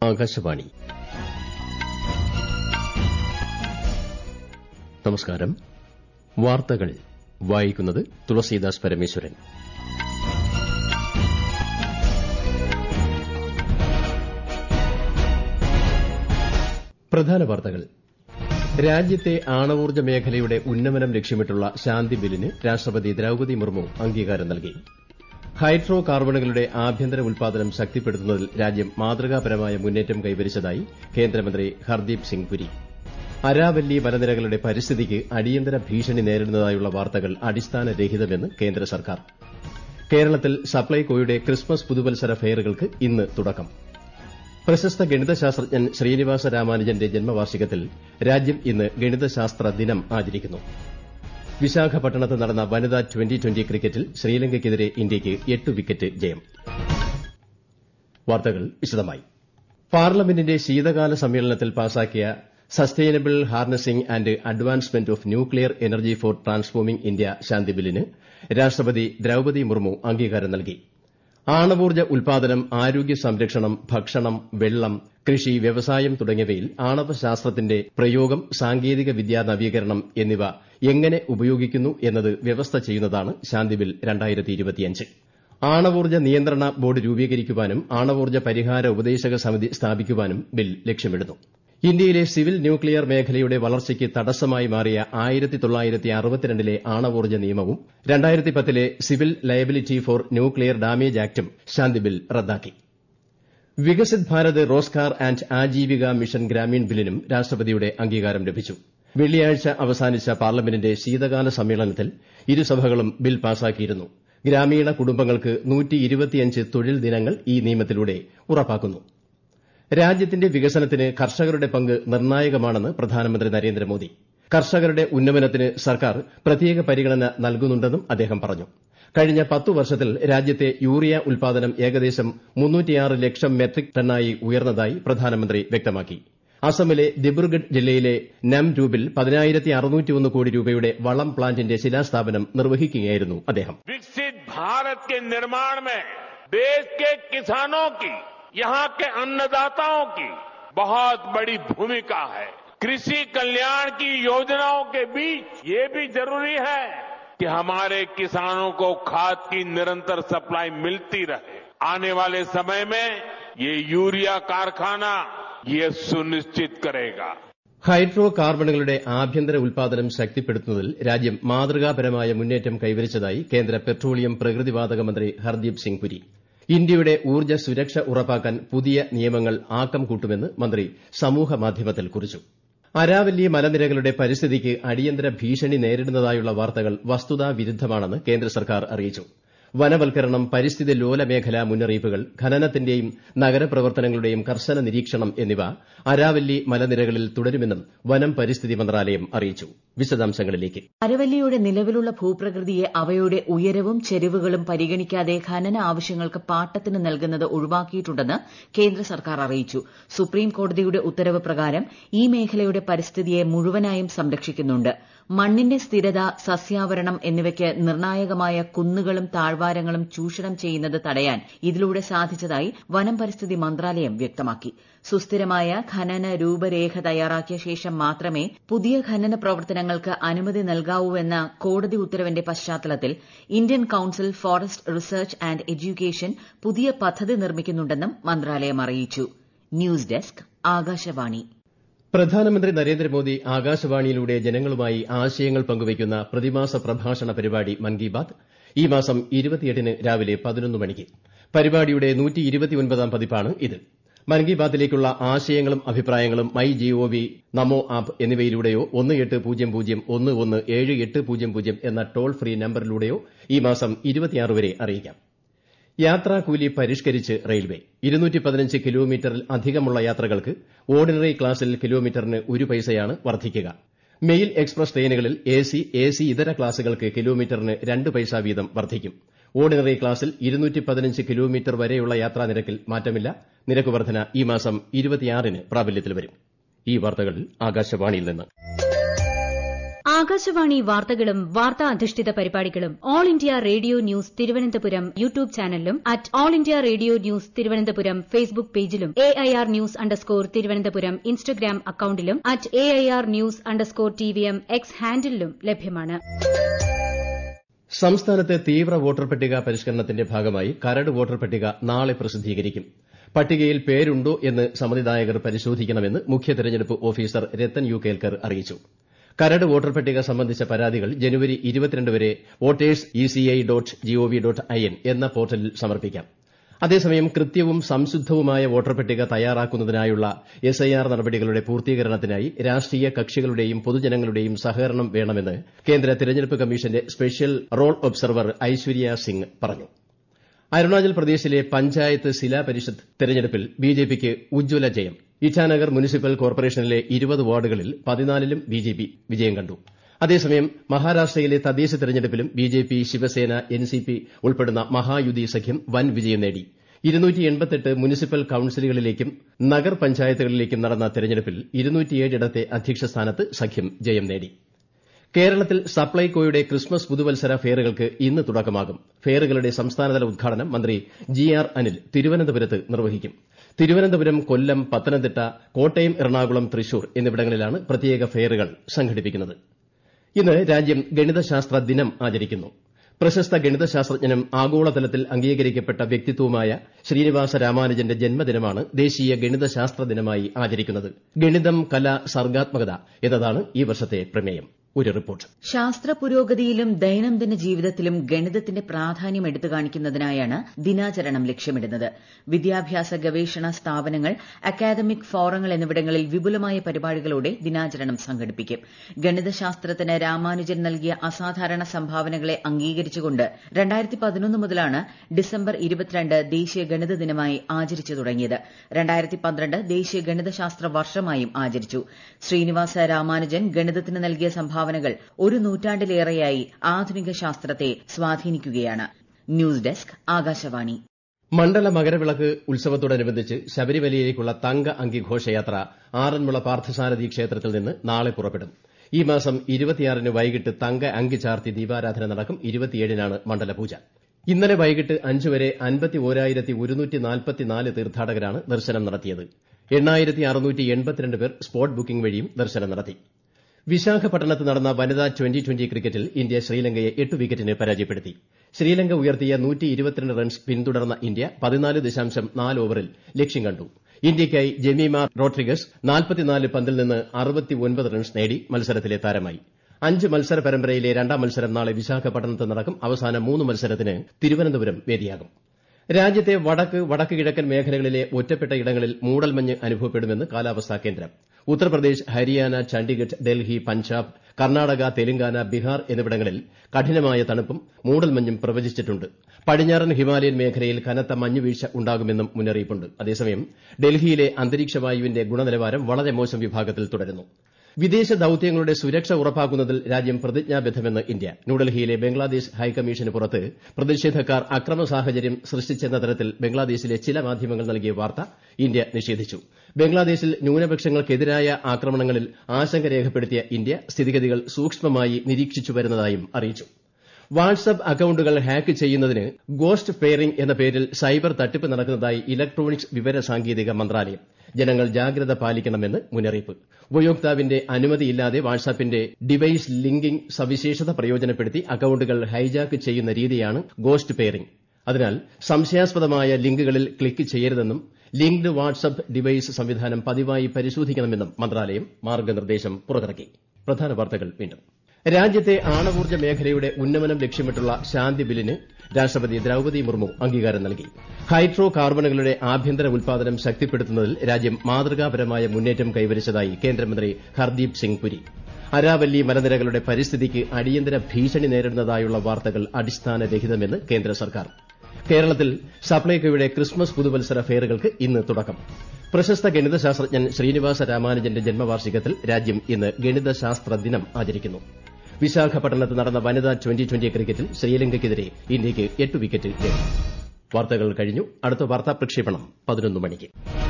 ആകാശവാണി നമസ്കാരം വാർത്തകൾ വായിക്കുന്നത് തുളസീദാസ് പരമേശ്വരൻ പ്രധാന വാർത്തകൾ രാജ്യത്തെ ആണവോർജ്ജ മേഖലയുടെ ഉന്നമനം ലക്ഷ്യമിട്ടുള്ള ശാന്തി ബില്ലിന് രാഷ്ട്രപതി ദ്രൌപതി മുർമു അംഗീകാരം നൽകി ഹൈഡ്രോ കാർബണുകളുടെ ആഭ്യന്തര ഉൽപാദനം ശക്തിപ്പെടുത്തുന്നതിൽ രാജ്യം മാതൃകാപരമായ മുന്നേറ്റം കൈവരിച്ചതായി കേന്ദ്രമന്ത്രി ഹർദീപ് സിംഗ് പുരി അരാവല്ലി മലനിരകളുടെ പരിസ്ഥിതിക്ക് അടിയന്തര ഭീഷണി നേരിടുന്നതായുള്ള വാർത്തകൾ അടിസ്ഥാനരഹിതമെന്ന് കേന്ദ്ര സർക്കാർ കേരളത്തിൽ സപ്ലൈകോയുടെ ക്രിസ്മസ് പുതുവത്സര ഫെയറുകൾക്ക് ഇന്ന് തുടക്കം പ്രശസ്ത ഗണിതശാസ്ത്രജ്ഞൻ ശ്രീനിവാസ രാമാനുജന്റെ ജന്മവാർഷികത്തിൽ രാജ്യം ഇന്ന് ഗണിതശാസ്ത്ര ദിനം ആചരിക്കുന്നു വിശാഖപട്ടണത്ത് നടന്ന വനിതാ ട്വന്റി ട്വന്റി ക്രിക്കറ്റിൽ ശ്രീലങ്കയ്ക്കെതിരെ ഇന്ത്യയ്ക്ക് എട്ട് വിക്കറ്റ് ജയം വാർത്തകൾ വിശദമായി പാർലമെന്റിന്റെ ശീതകാല സമ്മേളനത്തിൽ പാസാക്കിയ sustainable harnessing and advancement of nuclear energy for transforming India Shanti ബില്ലിന് രാഷ്ട്രപതി ദ്രൌപതി മുർമു അംഗീകാരം നൽകി ആണവോർജ്ജ ഉൽപാദനം ആരോഗ്യ സംരക്ഷണം ഭക്ഷണം വെള്ളം കൃഷി വ്യവസായം തുടങ്ങിയവയിൽ ആണവ ശാസ്ത്രത്തിന്റെ പ്രയോഗം സാങ്കേതിക വിദ്യാ നവീകരണം എന്നിവ എങ്ങനെ ഉപയോഗിക്കുന്നു എന്നത് വ്യവസ്ഥ ചെയ്യുന്നതാണ് ശാന്തി ബിൽ ആണവോർജ്ജ നിയന്ത്രണ ബോർഡ് രൂപീകരിക്കാനും ആണവോർജ്ജ പരിഹാര ഉപദേശക സമിതി സ്ഥാപിക്കാനും ബിൽ ലക്ഷ്യമിടുന്നു ഇന്ത്യയിലെ സിവിൽ ന്യൂക്ലിയർ മേഖലയുടെ വളർച്ചയ്ക്ക് തടസ്സമായി മാറിയ ലെ ആണവോർജ്ജ നിയമവും ലെ civil liability for nuclear damage ആക്ടും ശാന്തി ബിൽ റദ്ദാക്കി വികസിത് ഭാരത് റോസ്ഗാർ ആന്റ് ആജീവിക മിഷൻ ഗ്രാമീൺ ബില്ലിനും രാഷ്ട്രപതിയുടെ അംഗീകാരം ലഭിച്ചു വെള്ളിയാഴ്ച അവസാനിച്ച പാർലമെന്റിന്റെ ശീതകാല സമ്മേളനത്തിൽ ഇരുസഭകളും ബിൽ പാസാക്കിയിരുന്നു ഗ്രാമീണ കുടുംബങ്ങൾക്ക് തൊഴിൽ ദിനങ്ങൾ ഈ നിയമത്തിലൂടെ ഉറപ്പാക്കുന്നു രാജ്യത്തിന്റെ വികസനത്തിന് കർഷകരുടെ പങ്ക് നിർണായകമാണെന്ന് പ്രധാനമന്ത്രി നരേന്ദ്രമോദി കർഷകരുടെ ഉന്നമനത്തിന് സർക്കാർ പ്രത്യേക പരിഗണന നൽകുന്നുണ്ടെന്നും അദ്ദേഹം പറഞ്ഞു കഴിഞ്ഞ പത്തു വർഷത്തിൽ രാജ്യത്തെ യൂറിയ ഉൽപാദനം ഏകദേശം ലക്ഷം മെട്രിക് ടണ്ണായി ഉയർന്നതായി പ്രധാനമന്ത്രി വ്യക്തമാക്കി അസമിലെ ദിബ്രുഗഡ് ജില്ലയിലെ നംരൂപിൽ കോടി രൂപയുടെ വളം പ്ലാന്റിന്റെ ശിലാസ്ഥാപനം നിർവഹിക്കുകയായിരുന്നു അദ്ദേഹം विकसित भारत के निर्माण में देश के किसानों की यहाँ के अन्नदाताओं की बहुत बड़ी भूमिका है कृषि कल्याण की योजनाओं के बीच ये भी जरूरी है कि हमारे किसानों को खाद की निरंतर सप्लाई मिलती रहे आने वाले समय में ये यूरिया कारखाना ये सुनिश्चित करेगा ഹൈഡ്രോ കാർബണുകളുടെ ആഭ്യന്തര ഉൽപാദനം ശക്തിപ്പെടുത്തുന്നതിൽ രാജ്യം മാതൃകാപരമായ മുന്നേറ്റം കൈവരിച്ചതായി കേന്ദ്ര പെട്രോളിയം പ്രകൃതിവാതക മന്ത്രി ഹർദീപ് സിംഗ് പുരി ഇന്ത്യയുടെ ഊർജ്ജ സുരക്ഷ ഉറപ്പാക്കാൻ പുതിയ നിയമങ്ങൾ ആക്കം കൂട്ടുമെന്ന് മന്ത്രി സമൂഹമാധ്യമത്തിൽ കുറിച്ചു അരാവല്ലി മലനിരകളുടെ പരിസ്ഥിതിക്ക് അടിയന്തര ഭീഷണി നേരിടുന്നതായുള്ള വാർത്തകൾ വസ്തുതാവിരുദ്ധമാണെന്ന് കേന്ദ്ര സർക്കാർ അറിയിച്ചു വനവൽക്കരണം പരിസ്ഥിതി ലോല മേഖലാ മുന്നറിയിപ്പുകൾ ഖനനത്തിന്റെയും നഗരപ്രവർത്തനങ്ങളുടെയും കർശന നിരീക്ഷണം എന്നിവ അരാവല്ലി മലനിരകളിൽ തുടരുമെന്നും വനം പരിസ്ഥിതി മന്ത്രാലയം അറിയിച്ചു വിശദാംശങ്ങളിലേക്ക് അരവല്ലിയുടെ നിലവിലുള്ള ഭൂപ്രകൃതിയെ അവയുടെ ഉയരവും ചെരിവുകളും പരിഗണിക്കാതെ ഖനന ആവശ്യങ്ങൾക്ക് പാട്ടത്തിന് നൽകുന്നത് ഒഴിവാക്കിയിട്ടുണ്ടെന്ന് കേന്ദ്ര സർക്കാർ അറിയിച്ചു സുപ്രീം കോടതിയുടെ ഉത്തരവ് പ്രകാരം ഈ മേഖലയുടെ പരിസ്ഥിതിയെ മുഴുവനായും സംരക്ഷിക്കുന്നുണ്ട് മണ്ണിന്റെ സ്ഥിരത സസ്യാവരണം എന്നിവയ്ക്ക് നിർണായകമായ കുന്നുകളും താഴ്വാരങ്ങളും ചൂഷണം ചെയ്യുന്നത് തടയാൻ ഇതിലൂടെ സാധിച്ചതായി വനം പരിസ്ഥിതി മന്ത്രാലയം വ്യക്തമാക്കി സുസ്ഥിരമായ ഖനന രൂപരേഖ തയ്യാറാക്കിയ ശേഷം മാത്രമേ പുതിയ ഖനന പ്രവർത്തനങ്ങൾക്ക് അനുമതി നൽകാവൂവെന്ന കോടതി ഉത്തരവിന്റെ പശ്ചാത്തലത്തിൽ Indian council forest research and education പുതിയ പദ്ധതി നിർമ്മിക്കുന്നുണ്ടെന്നും മന്ത്രാലയം അറിയിച്ചു ന്യൂസ് ഡെസ്ക് ആകാശവാണി പ്രധാനമന്ത്രി നരേന്ദ്രമോദി ആകാശവാണിയിലൂടെ ജനങ്ങളുമായി ആശയങ്ങൾ പങ്കുവയ്ക്കുന്ന പ്രതിമാസ പ്രഭാഷണ പരിപാടി മൻ കി ബാത് ഈ മാസം ന് രാവിലെ പതിനൊന്ന് മണിക്ക് പരിപാടിയുടെ പതിപ്പാണ് ഇത് മൻ കി ബാത്തിലേക്കുള്ള ആശയങ്ങളും അഭിപ്രായങ്ങളും മൈ ജിഒവി നമോ ആപ്പ് എന്നിവയിലൂടെയോ ഒന്ന് എട്ട് പൂജ്യം പൂജ്യം ഒന്ന് ഒന്ന് ഏഴ് എട്ട് പൂജ്യം പൂജ്യം എന്ന ടോൾ ഫ്രീ നമ്പറിലൂടെയോ ഈ മാസം വരെ അറിയിക്കാം യാത്രാക്കൂലി പരിഷ്കരിച്ച് റെയിൽവേ കിലോമീറ്ററിൽ അധികമുള്ള യാത്രകൾക്ക് ഓർഡിനറി ക്ലാസിൽ കിലോമീറ്ററിന് ഒരു പൈസയാണ് വർദ്ധിക്കുക മെയിൽ എക്സ്പ്രസ് ട്രെയിനുകളിൽ എസി എസി ഇതര ക്ലാസുകൾക്ക് കിലോമീറ്ററിന് രണ്ട് പൈസ വീതം വർദ്ധിക്കും ഓർഡിനറി ക്ലാസിൽ കിലോമീറ്റർ വരെയുള്ള യാത്രാനിരക്കിൽ മാറ്റമില്ല നിരക്ക് വർദ്ധന ഈ മാസം ന് പ്രാബല്യത്തിൽ വരും ഈ വാർത്തകൾ ആകാശവാണിയിൽ നിന്ന് ആകാശവാണി വാർത്തകളും വാർത്താ അധിഷ്ഠിത പരിപാടികളും all India radio news Thiruvananthapuram YouTube ചാനലിലും at all India radio news Thiruvananthapuram Facebook പേജിലും A I R news underscore Thiruvananthapuram Instagram അക്കൌണ്ടിലും at A I R news underscore T V M X ഹാൻഡിലും ലഭ്യമാണ് സംസ്ഥാനത്തെ തീവ്ര വോട്ടർ പട്ടിക പരിഷ്കരണത്തിന്റെ ഭാഗമായി കരട് വോട്ടർ പട്ടിക നാളെ പ്രസിദ്ധീകരിക്കും പട്ടികയിൽ പേരുണ്ടോ എന്ന് സമ്മതിദായകർ പരിശോധിക്കണമെന്ന് മുഖ്യ തെരഞ്ഞെടുപ്പ് ഓഫീസർ രത്തൻ യു കേൽക്കർ അറിയിച്ചു കരട് വോട്ടർ പട്ടിക സംബന്ധിച്ച പരാതികൾ ജനുവരി വരെ voters ECI dot gov dot IN എന്ന പോർട്ടലിൽ സമർപ്പിക്കാം അതേസമയം കൃത്യവും സംശുദ്ധവുമായ വോട്ടർ പട്ടിക തയ്യാറാക്കുന്നതിനായുള്ള എസ്ഐആർ നടപടികളുടെ പൂർത്തീകരണത്തിനായി രാഷ്ട്രീയ കക്ഷികളുടെയും പൊതുജനങ്ങളുടെയും സഹകരണം വേണമെന്ന് കേന്ദ്ര തെരഞ്ഞെടുപ്പ് കമ്മീഷന്റെ special roll observer Aishwarya Singh പറഞ്ഞു അരുണാചൽ പ്രദേശിലെ പഞ്ചായത്ത് ശിലാ പരിഷത്ത് തെരഞ്ഞെടുപ്പിൽ ബിജെപിക്ക് ഉജ്ജ്വല ജയം ഇറ്റാനഗർ മുനിസിപ്പൽ കോർപ്പറേഷനിലെ ഇരുപത് വാർഡുകളിൽ പതിനാലിലും ബിജെപി വിജയം കണ്ടു അതേസമയം മഹാരാഷ്ട്രയിലെ തദ്ദേശ തെരഞ്ഞെടുപ്പിലും ബിജെപി ശിവസേന എൻസിപി ഉൾപ്പെടുന്ന മഹായുതി സഖ്യം വൻ വിജയം നേടി മുനിസിപ്പൽ കൌൺസിലുകളിലേക്കും നഗർ പഞ്ചായത്തുകളിലേക്കും നടന്ന തെരഞ്ഞെടുപ്പിൽ ഇടത്തെ അധ്യക്ഷ സ്ഥാനത്ത് സഖ്യം ജയം നേടി കേരളത്തിൽ സപ്ലൈകോയുടെ ക്രിസ്മസ് പുതുവത്സര ഫെയറുകൾക്ക് ഇന്ന് തുടക്കമാകും ഫെയറുകളുടെ സംസ്ഥാനതല ഉദ്ഘാടനം മന്ത്രി ജി ആർ അനിൽ തിരുവനന്തപുരത്ത് നിർവഹിക്കും തിരുവനന്തപുരം കൊല്ലം പത്തനംതിട്ട കോട്ടയം എറണാകുളം തൃശൂർ എന്നിവിടങ്ങളിലാണ് പ്രത്യേക ഫെയറുകൾ സംഘടിപ്പിക്കുന്നത് ഇന്ന് രാജ്യം ഗണിതശാസ്ത്ര ദിനം ആചരിക്കുന്നു പ്രശസ്ത ഗണിതശാസ്ത്രജ്ഞനും ആഗോളതലത്തിൽ അംഗീകരിക്കപ്പെട്ട വ്യക്തിത്വവുമായ ശ്രീനിവാസ രാമാനുജന്റെ ജന്മദിനമാണ് ദേശീയ ഗണിതശാസ്ത്ര ദിനമായി ആചരിക്കുന്നത് ഗണിതം കല സർഗാത്മകത എന്നതാണ് ഈ വർഷത്തെ പ്രമേയം ഒരു റിപ്പോർട്ട് ശാസ്ത്ര പുരോഗതിയിലും ദൈനംദിന ജീവിതത്തിലും ഗണിതത്തിന്റെ പ്രാധാന്യം എടുത്തു കാണിക്കുന്നതിനായാണ് ദിനാചരണം ലക്ഷ്യമിടുന്നത് വിദ്യാഭ്യാസ ഗവേഷണ സ്ഥാപനങ്ങൾ അക്കാദമിക് ഫോറങ്ങൾ എന്നിവിടങ്ങളിൽ വിപുലമായ പരിപാടികളോടെ ദിനാചരണം സംഘടിപ്പിക്കും ഗണിതശാസ്ത്രത്തിന് രാമാനുജൻ നൽകിയ അസാധാരണ സംഭാവനകളെ അംഗീകരിച്ചുകൊണ്ട് രണ്ടായിരത്തി പതിനൊന്ന് മുതലാണ് ഡിസംബർ ഇരുപത്തിരണ്ട് ദേശീയ ഗണിത ദിനമായി ആചരിച്ചു തുടങ്ങിയത് രണ്ടായിരത്തി പന്ത്രണ്ട് ദേശീയ ഗണിതശാസ്ത്ര വർഷമായും ആചരിച്ചു ശ്രീനിവാസ രാമാനുജൻ ഗണിതത്തിന് നൽകിയ സംഭാവന സംഭാവനകൾ ഒരു നൂറ്റാണ്ടിലേറെയായി ആധുനിക ശാസ്ത്രത്തെ സ്വാധീനിക്കുകയാണ് ന്യൂസ് ഡെസ്ക് ആകാശവാണി മണ്ഡല മകരവിളക്ക് ഉത്സവത്തോടനുബന്ധിച്ച് ശബരിമലയിലേക്കുള്ള തങ്ക അങ്കി ഘോഷയാത്ര ആറന്മുള പാർത്ഥസാരഥി ക്ഷേത്രത്തിൽ നിന്ന് നാളെ പുറപ്പെടും ഈ മാസം ഇരുപത്തിയാറിന് വൈകിട്ട് തങ്ക അങ്കി ചാർത്തി ദീപാരാധന നടക്കും ഇരുപത്തിയേഴിനാണ് മണ്ഡലപൂജ ഇന്നലെ വൈകിട്ട് അഞ്ച് വരെ അൻപത്തി ഓരായിരത്തി ഒരുന്നൂറ്റി നാൽപ്പത്തിനാല് തീർത്ഥാടകരാണ് ദർശനം നടത്തിയത് എണ്ണായിരത്തി അറുന്നൂറ്റി എൺപത്തിരണ്ട് പേർ സ്പോട്ട് ബുക്കിംഗ് വഴിയും ദർശനം നടത്തി വിശാഖപട്ടണത്ത് നടന്ന വനിതാ ട്വന്റി ട്വന്റി ക്രിക്കറ്റിൽ ഇന്ത്യ ശ്രീലങ്കയെ എട്ട് വിക്കറ്റിന് പരാജയപ്പെടുത്തി ശ്രീലങ്ക ഉയർത്തിയ റൺസ് പിന്തുടർന്ന ഇന്ത്യ പതിനാല് ദശാംശം നാല് ഓവറിൽ ലക്ഷ്യം കണ്ടു ഇന്ത്യയ്ക്കായി ജെമീമ റോഡ്രിഗസ് നാൽപ്പത്തിനാല് പന്തിൽ നിന്ന് അറുപത്തിയൊൻപത് റൺസ് നേടി മത്സരത്തിലെ താരമായി അഞ്ച് മത്സര പരമ്പരയിലെ രണ്ടാം മത്സരം നാളെ വിശാഖപട്ടണത്ത് നടക്കും അവസാന മൂന്ന് മത്സരത്തിന് തിരുവനന്തപുരം വേദിയാകും രാജ്യത്തെ വടക്ക് വടക്ക് കിഴക്കൻ മേഖലകളിലെ ഒറ്റപ്പെട്ട ഇടങ്ങളിൽ മൂടൽമഞ്ഞ് അനുഭവപ്പെടുമെന്ന് കാലാവസ്ഥാ കേന്ദ്രം ഉത്തർപ്രദേശ് ഹരിയാന ചണ്ഡിഗഡ് ഡൽഹി പഞ്ചാബ് കർണാടക തെലങ്കാന ബീഹാർ എന്നിവിടങ്ങളിൽ കഠിനമായ തണുപ്പും മൂടൽമഞ്ഞും പ്രവചിച്ചിട്ടുണ്ട് പടിഞ്ഞാറൻ ഹിമാലയൻ മേഖലയിൽ കനത്ത മഞ്ഞുവീഴ്ച ഉണ്ടാകുമെന്നും മുന്നറിയിപ്പുണ്ട് അതേസമയം ഡൽഹിയിലെ അന്തരീക്ഷ വായുവിന്റെ ഗുണനിലവാരം വളരെ മോശം വിഭാഗത്തിൽ തുടരുന്നു വിദേശ ദൌത്യങ്ങളുടെ സുരക്ഷ ഉറപ്പാക്കുന്നതിൽ രാജ്യം പ്രതിജ്ഞാബദ്ധമെന്ന് ഇന്ത്യ ന്യൂഡൽഹിയിലെ ബംഗ്ലാദേശ് ഹൈക്കമ്മീഷന് പുറത്ത് പ്രതിഷേധക്കാർ അക്രമ സാഹചര്യം സൃഷ്ടിച്ചെന്ന തരത്തിൽ ബംഗ്ലാദേശിലെ ചില മാധ്യമങ്ങൾ നൽകിയ വാർത്ത ഇന്ത്യ നിഷേധിച്ചു ബംഗ്ലാദേശിൽ ന്യൂനപക്ഷങ്ങൾക്കെതിരായ ആക്രമണങ്ങളിൽ ആശങ്ക രേഖപ്പെടുത്തിയ ഇന്ത്യ സ്ഥിതിഗതികൾ സൂക്ഷ്മമായി നിരീക്ഷിച്ചു വരുന്നതായും അറിയിച്ചു വാട്സ്ആപ്പ് അക്കൌണ്ടുകൾ ഹാക്ക് ചെയ്യുന്നതിന് ഗോസ്റ്റ് പെയറിംഗ് എന്ന പേരിൽ സൈബർ തട്ടിപ്പ് നടക്കുന്നതായി ഇലക്ട്രോണിക്സ് വിവര സാങ്കേതിക മന്ത്രാലയം ജനങ്ങൾ ജാഗ്രത പാലിക്കണമെന്ന് മുന്നറിയിപ്പ് ഉപയോക്താവിന്റെ അനുമതിയില്ലാതെ വാട്സ്ആപ്പിന്റെ ഡിവൈസ് ലിങ്കിംഗ് സവിശേഷത പ്രയോജനപ്പെടുത്തി അക്കൌണ്ടുകൾ ഹൈജാക്ക് ചെയ്യുന്ന രീതിയാണ് ഗോസ്റ്റ് പെയറിംഗ് അതിനാൽ സംശയാസ്പദമായ ലിങ്കുകളിൽ ക്ലിക്ക് ചെയ്യരുതെന്നും ലിങ്ക്ഡ് വാട്സ്ആപ്പ് ഡിവൈസ് സംവിധാനം പതിവായി പരിശോധിക്കണമെന്നും മന്ത്രാലയം മാർഗ്ഗനിർദ്ദേശം പുറത്തിറക്കി പ്രധാന വാർത്തകൾ വീണ്ടും രാജ്യത്തെ ആണവോർജ്ജ മേഖലയുടെ ഉന്നമനം ലക്ഷ്യമിട്ടുള്ള ശാന്തി ബില്ലിന് രാഷ്ട്രപതി ദ്രൌപതി മുർമു അംഗീകാരം നൽകി ഹൈഡ്രോ കാർബണുകളുടെ ആഭ്യന്തര ഉൽപാദനം ശക്തിപ്പെടുത്തുന്നതിൽ രാജ്യം മാതൃകാപരമായ മുന്നേറ്റം കൈവരിച്ചതായി കേന്ദ്രമന്ത്രി ഹർദീപ് സിംഗ് പുരി അരാവല്ലി മലനിരകളുടെ പരിസ്ഥിതിക്ക് അടിയന്തര ഭീഷണി നേരിടുന്നതായുള്ള വാർത്തകൾ അടിസ്ഥാനരഹിതമെന്ന് കേന്ദ്ര സർക്കാർ കേരളത്തിൽ സപ്ലൈകോയുടെ ക്രിസ്മസ് പുതുവത്സര ഫെയറുകൾക്ക് ഇന്ന് തുടക്കം പ്രശസ്ത ഗണിതശാസ്ത്രജ്ഞൻ ശ്രീനിവാസ രാമാനുജന്റെ ജന്മവാർഷികത്തിൽ രാജ്യം ഇന്ന് ഗണിതശാസ്ത്ര ദിനം ആചരിക്കുന്നു വിശാഖപട്ടണത്ത് നടന്ന വനിതാ ട്വന്റി ട്വന്റി ക്രിക്കറ്റിൽ ശ്രീലങ്കയ്ക്കെതിരെ ഇന്ത്യയ്ക്ക് എട്ട് വിക്കറ്റ് ജയം വാർത്തകൾ കഴിഞ്ഞു അടുത്ത വാർത്താ പ്രക്ഷേപണം പതിനൊന്ന് മണിക്ക്